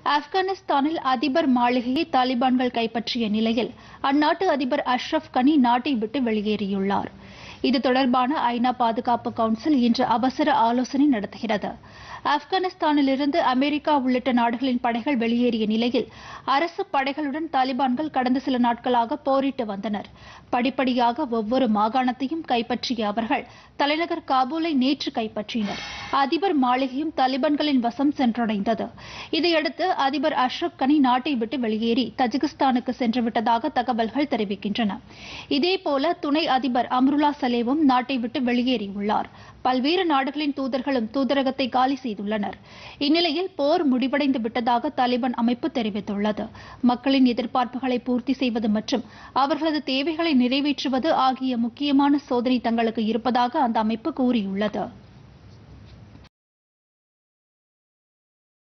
ஆப்கானிஸ்தானில் அதிபர் மாளிகையை தாலிபான்கள் கைப்பற்றிய நிலையில் அந்நாட்டு அதிபர் அஷ்ரப் கனி நாட்டை விட்டு வெளியேறியுள்ளார் இது தொடர்பான ஐநா பாதுகாப்பு கவுன்சில் இன்று அவசர ஆலோசனை நடத்துகிறது ஆப்கானிஸ்தானிலிருந்து அமெரிக்கா உள்ளிட்ட நாடுகளின் படைகள் வெளியேறிய நிலையில் அரசு படைகளுடன் தாலிபான்கள் கடந்த சில நாட்களாக போரிட்டு வந்தனர் படிப்படியாக ஒவ்வொரு மாகாணத்தையும் கைப்பற்றிய அவர்கள் தலைநகர் காபூலை நேற்று கைப்பற்றினர் அதிபர் மாளிகையும் தாலிபான்களின் வசம் சென்றடைந்தது இதையடுத்து அதிபர் அஷ்ரப் கனி நாட்டை விட்டு வெளியேறி தஜிகிஸ்தானுக்கு சென்றுவிட்டதாக தகவல்கள் தெரிவிக்கின்றன இதேபோல துணை அதிபர் அம்ருல்லா சலேவும் நாட்டை விட்டு வெளியேறியுள்ளார் பல்வேறு நாடுகளின் தூதர்களும் தூதரகத்தை காலி செய்துள்ளனர் இந்நிலையில் போர் முடிவடைந்து விட்டதாக தாலிபான் அமைப்பு தெரிவித்துள்ளது மக்களின் எதிர்பார்ப்புகளை பூர்த்தி செய்வது மற்றும் அவர்களது தேவைகளை நிறைவேற்றுவது ஆகிய முக்கியமான சோதனை தங்களுக்கு இருப்பதாக அந்த அமைப்பு கூறியுள்ளது